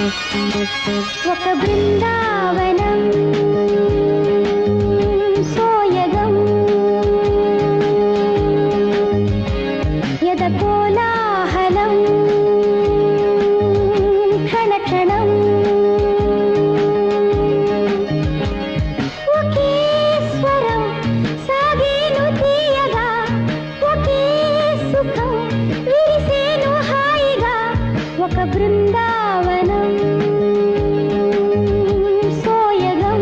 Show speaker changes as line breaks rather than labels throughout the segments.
ఒక బృందావనం సోయగం యద కోలాహలం క్షణ క్షణం ఒకే స్వరం సాగేను తీయగా ఒకే సుఖం విరిసేను హాయిగా ఒక బృందావనం సోయగం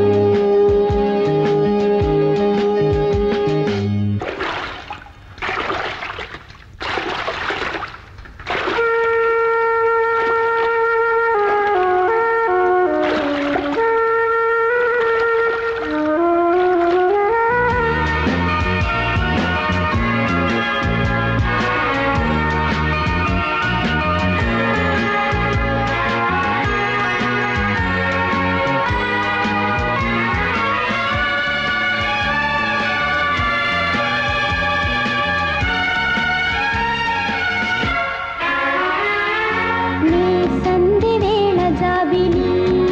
నీ సంధి వేళ జాబిలి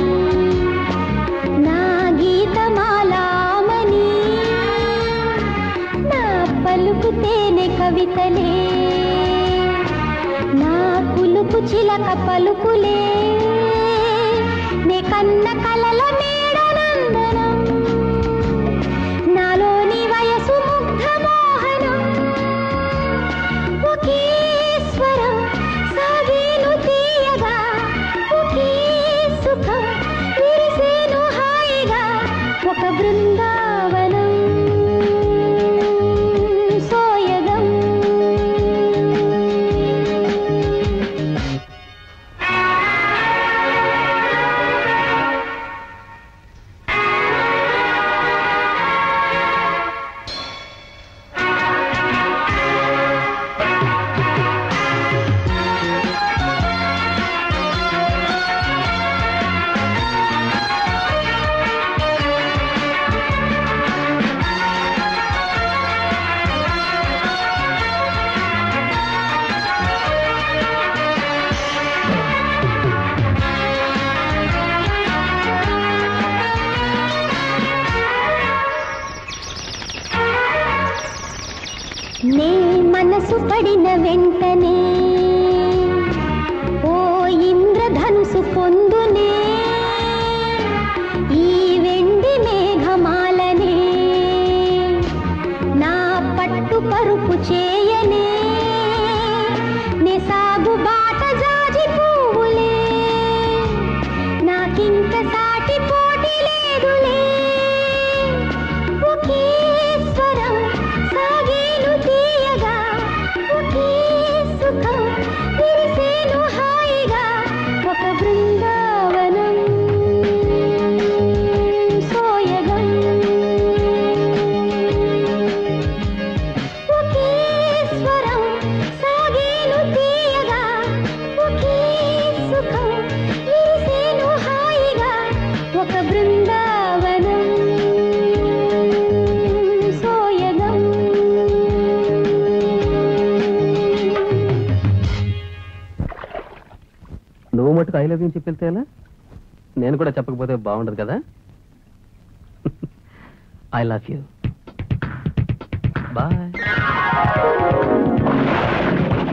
నా గీతమాలామని నా పలుకు తేనె కవితలే నా కులుకు చిలక పలుకులే నే కన్న కలల మేడనందనం నాలోని వయసు ముగ్ధ మోహనం ఒకే స్వరం సాగేను తీయగా ఒకే సుఖం విరిసేను హాయిగా ఒక బృందావనం సోయగం నే మనసు పడిన వెంటనే ఓ ఇంద్రధనుసు పొందునే ఈ వెండి మేఘమాలనే నా పట్టు పరుపు చేయనే నే సాగు బాట జాజి పువ్వులే నాకింక సాటి పోటీ లేదులే ఒకే స్వరం సాగేను తీయగా ఒకే సుఖం విరిసేను హాయిగా ఒక బృందావనం సోయగం ఒకే స్వరం సాగేను తీయగా ఒకే సుఖం విరిసేను హాయిగా ఒక బృందావనం సోయగం
నువ్వు మటుకు ఐ లవ్ యూ చెప్పి వెళ్తే ఎలా నేను కూడా చెప్పకపోతే బాగుండదు కదా ఐ లవ్ యూ బాయ్